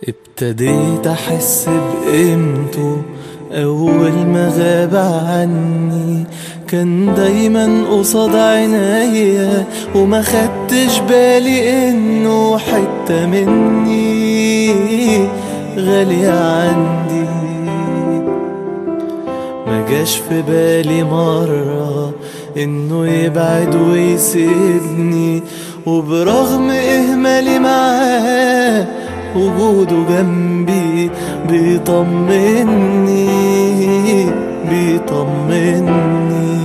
ابتديت احس بقيمته اول ما غاب عني كان دايما قصاد عينيا وما خدتش بالي انه حتة مني غالية عندي ما جاش في بالي مرة انه يبعد ويسيبني وبرغم اهمالي معاه وجوده جنبي بيطمني بيطمني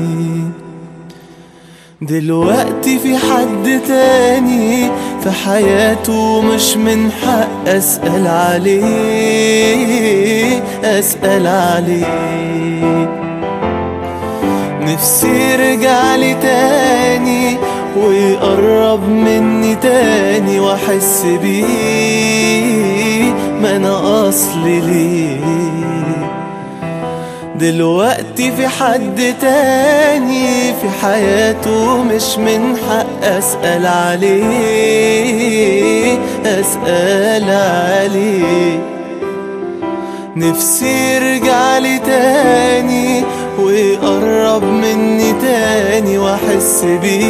دلوقتي في حد تاني في حياته مش من حق أسأل عليه أسأل عليه نفسي يرجع لي تاني ويقرب مني تاني واحس بيه ما انا اصلي ليه دلوقتي في حد تاني في حياته مش من حق اسأل عليه اسأل عليه نفسي يرجع لي تاني ويقرب مني تاني واحس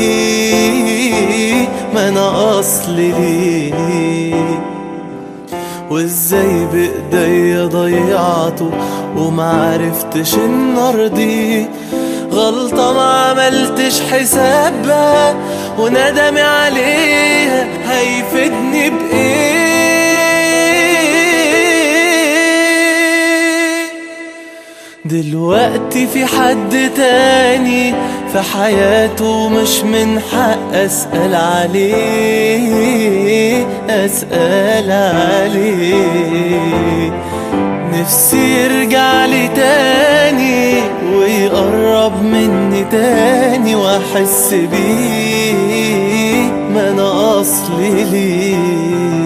بيه ما انا اصلي ليه وازاي بايديا ضيعته ومعرفتش ان ارضيه غلطة ما عملتش حسابها وندمي عليها هيفيدني بإيه دلوقتي في حد تاني في حياته مش من حق أسأل عليه أسأل عليه نفسي يرجع لي تاني ويقرب مني تاني واحس بيه ما انا اصلي ليه